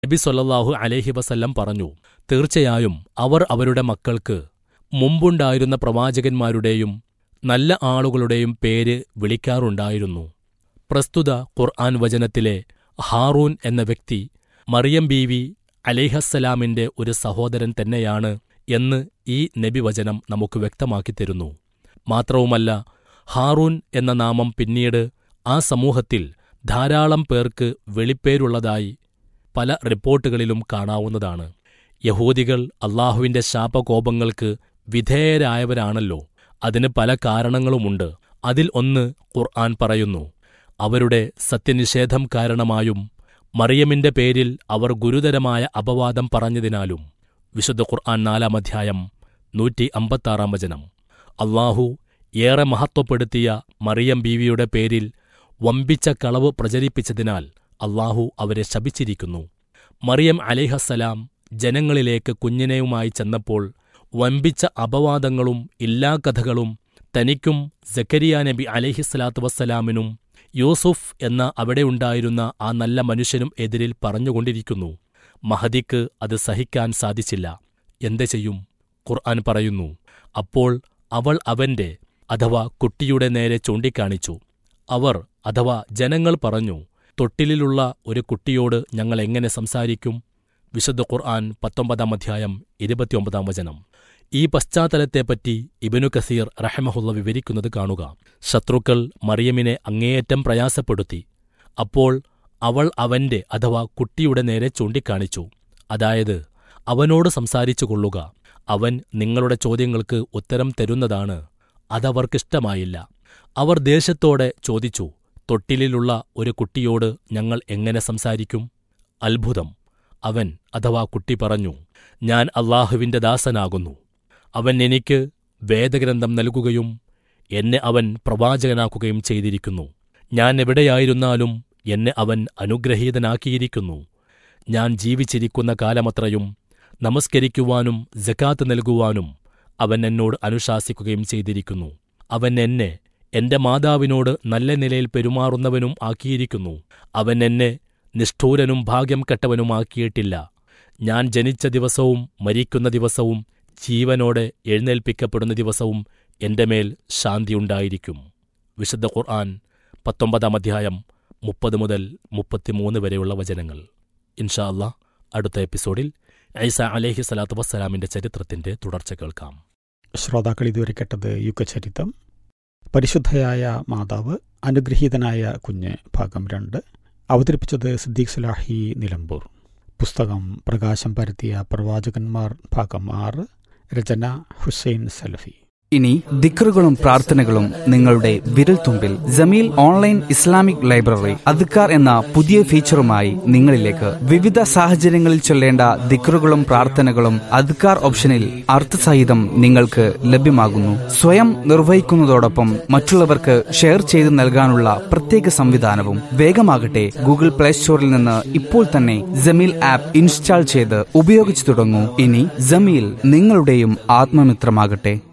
നബി സൊല്ലാഹു അലേഹി വസല്ലം പറഞ്ഞു തീർച്ചയായും അവർ അവരുടെ മക്കൾക്ക് മുമ്പുണ്ടായിരുന്ന പ്രവാചകന്മാരുടെയും നല്ല ആളുകളുടെയും പേര് വിളിക്കാറുണ്ടായിരുന്നു പ്രസ്തുത ഖുർആൻ വചനത്തിലെ ഹാറൂൻ എന്ന വ്യക്തി മറിയം ബീവി അലിഹസ്സലാമിന്റെ ഒരു സഹോദരൻ തന്നെയാണ് എന്ന് ഈ നബിവചനം നമുക്ക് വ്യക്തമാക്കി തരുന്നു മാത്രവുമല്ല ഹാറൂൻ എന്ന നാമം പിന്നീട് ആ സമൂഹത്തിൽ ധാരാളം പേർക്ക് വെളിപ്പേരുള്ളതായി പല റിപ്പോർട്ടുകളിലും കാണാവുന്നതാണ് യഹൂദികൾ അള്ളാഹുവിന്റെ ശാപകോപങ്ങൾക്ക് വിധേയരായവരാണല്ലോ അതിന് പല കാരണങ്ങളുമുണ്ട് അതിൽ ഒന്ന് ഖുർആൻ പറയുന്നു അവരുടെ സത്യനിഷേധം കാരണമായും മറിയമിന്റെ പേരിൽ അവർ ഗുരുതരമായ അപവാദം പറഞ്ഞതിനാലും വിശുദ്ധ ഖുർആൻ നാലാം അധ്യായം നൂറ്റി അമ്പത്താറാം വചനം അള്ളാഹു ഏറെ മഹത്വപ്പെടുത്തിയ മറിയം ബീവിയുടെ പേരിൽ വമ്പിച്ച കളവ് പ്രചരിപ്പിച്ചതിനാൽ അള്ളാഹു അവരെ ശപിച്ചിരിക്കുന്നു മറിയം അലിഹസ്സലാം ജനങ്ങളിലേക്ക് കുഞ്ഞിനെയുമായി ചെന്നപ്പോൾ വമ്പിച്ച അപവാദങ്ങളും ഇല്ലാക്കഥകളും തനിക്കും സക്കരിയ നബി അലിഹിസ്സലാത്തു വസ്സലാമിനും യൂസുഫ് എന്ന അവിടെയുണ്ടായിരുന്ന ആ നല്ല മനുഷ്യനും എതിരിൽ പറഞ്ഞുകൊണ്ടിരിക്കുന്നു മഹദിക്ക് അത് സഹിക്കാൻ സാധിച്ചില്ല എന്ത് ചെയ്യും ഖുർആൻ പറയുന്നു അപ്പോൾ അവൾ അവന്റെ അഥവാ കുട്ടിയുടെ നേരെ ചൂണ്ടിക്കാണിച്ചു അവർ അഥവാ ജനങ്ങൾ പറഞ്ഞു തൊട്ടിലിലുള്ള ഒരു കുട്ടിയോട് ഞങ്ങൾ എങ്ങനെ സംസാരിക്കും വിശുദ്ധ ഖുർആൻ പത്തൊമ്പതാം അധ്യായം ഇരുപത്തിയൊമ്പതാം വചനം ഈ പശ്ചാത്തലത്തെപ്പറ്റി ഇബനു കസീർ റഹമഹുള്ള വിവരിക്കുന്നത് കാണുക ശത്രുക്കൾ മറിയമിനെ അങ്ങേയറ്റം പ്രയാസപ്പെടുത്തി അപ്പോൾ അവൾ അവന്റെ അഥവാ കുട്ടിയുടെ നേരെ ചൂണ്ടിക്കാണിച്ചു അതായത് അവനോട് സംസാരിച്ചു കൊള്ളുക അവൻ നിങ്ങളുടെ ചോദ്യങ്ങൾക്ക് ഉത്തരം തരുന്നതാണ് അതവർക്കിഷ്ടമായില്ല അവർ ദേഷ്യത്തോടെ ചോദിച്ചു തൊട്ടിലിലുള്ള ഒരു കുട്ടിയോട് ഞങ്ങൾ എങ്ങനെ സംസാരിക്കും അത്ഭുതം അവൻ അഥവാ കുട്ടി പറഞ്ഞു ഞാൻ അള്ളാഹുവിന്റെ ദാസനാകുന്നു അവൻ എനിക്ക് വേദഗ്രന്ഥം നൽകുകയും എന്നെ അവൻ പ്രവാചകനാക്കുകയും ചെയ്തിരിക്കുന്നു ഞാൻ എവിടെയായിരുന്നാലും എന്നെ അവൻ അനുഗ്രഹീതനാക്കിയിരിക്കുന്നു ഞാൻ ജീവിച്ചിരിക്കുന്ന കാലമത്രയും നമസ്കരിക്കുവാനും ജക്കാത്ത് നൽകുവാനും അവൻ എന്നോട് അനുശാസിക്കുകയും ചെയ്തിരിക്കുന്നു അവൻ എന്നെ എന്റെ മാതാവിനോട് നല്ല നിലയിൽ പെരുമാറുന്നവനും ആക്കിയിരിക്കുന്നു അവൻ എന്നെ നിഷ്ഠൂരനും ഭാഗ്യം കെട്ടവനുമാക്കിയിട്ടില്ല ഞാൻ ജനിച്ച ദിവസവും മരിക്കുന്ന ദിവസവും ജീവനോടെ എഴുന്നേൽപ്പിക്കപ്പെടുന്ന ദിവസവും എന്റെ മേൽ ശാന്തിയുണ്ടായിരിക്കും വിശുദ്ധ ഖുർആൻ പത്തൊമ്പതാം അധ്യായം മുപ്പത് മുതൽ മുപ്പത്തിമൂന്ന് വരെയുള്ള വചനങ്ങൾ ഇൻഷാ അല്ലാ അടുത്ത എപ്പിസോഡിൽ ഐസ അലേഹി സ്വലാത്തു വസ്സലാമിന്റെ ചരിത്രത്തിന്റെ തുടർച്ച കേൾക്കാം ശ്രോതാക്കൾ ഇതുവരെ കേട്ടത് യുഗചരിതം പരിശുദ്ധയായ മാതാവ് അനുഗ്രഹീതനായ കുഞ്ഞ് ഭാഗം രണ്ട് അവതരിപ്പിച്ചത് സിദ്ദീഖ് സുലാഹി നിലമ്പൂർ പുസ്തകം പ്രകാശം പരത്തിയ പ്രവാചകന്മാർ ഭാഗം ആറ് രചന ഹുസൈൻ സലഫി ഇനി ദിക്റുകളും പ്രാർത്ഥനകളും നിങ്ങളുടെ വിരൽത്തുമ്പിൽ ജമീൽ ഓൺലൈൻ ഇസ്ലാമിക് ലൈബ്രറി അദ്ക്കാർ എന്ന പുതിയ ഫീച്ചറുമായി നിങ്ങളിലേക്ക് വിവിധ സാഹചര്യങ്ങളിൽ ചൊല്ലേണ്ട ദിക്റുകളും പ്രാർത്ഥനകളും അദ്ക്കാർ ഓപ്ഷനിൽ അർത്ഥസഹിതം നിങ്ങൾക്ക് ലഭ്യമാകുന്നു സ്വയം നിർവഹിക്കുന്നതോടൊപ്പം മറ്റുള്ളവർക്ക് ഷെയർ ചെയ്ത് നൽകാനുള്ള പ്രത്യേക സംവിധാനവും വേഗമാകട്ടെ ഗൂഗിൾ പ്ലേ സ്റ്റോറിൽ നിന്ന് ഇപ്പോൾ തന്നെ ജമീൽ ആപ്പ് ഇൻസ്റ്റാൾ ചെയ്ത് ഉപയോഗിച്ചു തുടങ്ങൂ ഇനി ജമീൽ നിങ്ങളുടെയും ആത്മമിത്രമാകട്ടെ